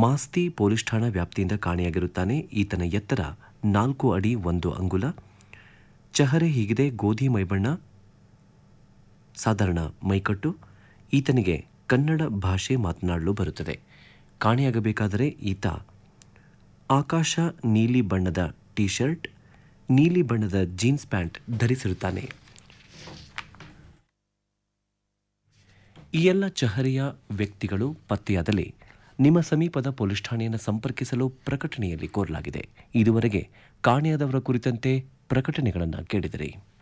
Masti police ಠಾಣಾ ವ್ಯಾಪ್ತಿಯಿಂದ ಕಾಣೆಯಾಗಿರುತ್ತಾನೆ ಈತನ ಎತ್ತರ ನಾಲ್ಕು ಅಡಿ ಒಂದು ಅಂಗುಲ ಚಹರೆ ಹೀಗಿದೆ ಗೋಧಿ ಮೈಬಣ್ಣ ಸಾಧಾರಣ ಮೈಕಟ್ಟು ಈತನಿಗೆ ಕನ್ನಡ ಭಾಷೆ ಮಾತನಾಡಲು ಬರುತ್ತದೆ ಕಾಣೆಯಾಗಬೇಕಾದರೆ ಈತ ಆಕಾಶ ನೀಲಿ ಬಣ್ಣದ ಟಿ ಶರ್ಟ್ ನೀಲಿ ಬಣ್ಣದ ಜೀನ್ಸ್ ಪ್ಯಾಂಟ್ ಧರಿಸಿರುತ್ತಾನೆ ಈ ಎಲ್ಲ ಚಹರೆಯ ವ್ಯಕ್ತಿಗಳು ಪತ್ತೆಯಾದಲ್ಲಿ ನಿಮ್ಮ ಸಮೀಪದ ಪೊಲೀಸ್ ಠಾಣೆಯನ್ನು ಸಂಪರ್ಕಿಸಲು ಪ್ರಕಟಣೆಯಲ್ಲಿ ಕೋರಲಾಗಿದೆ ಇದುವರೆಗೆ ಕಾಣೆಯಾದವರ ಕುರಿತಂತೆ ಪ್ರಕಟಣೆಗಳನ್ನು ಕೇಳಿದಿರಿ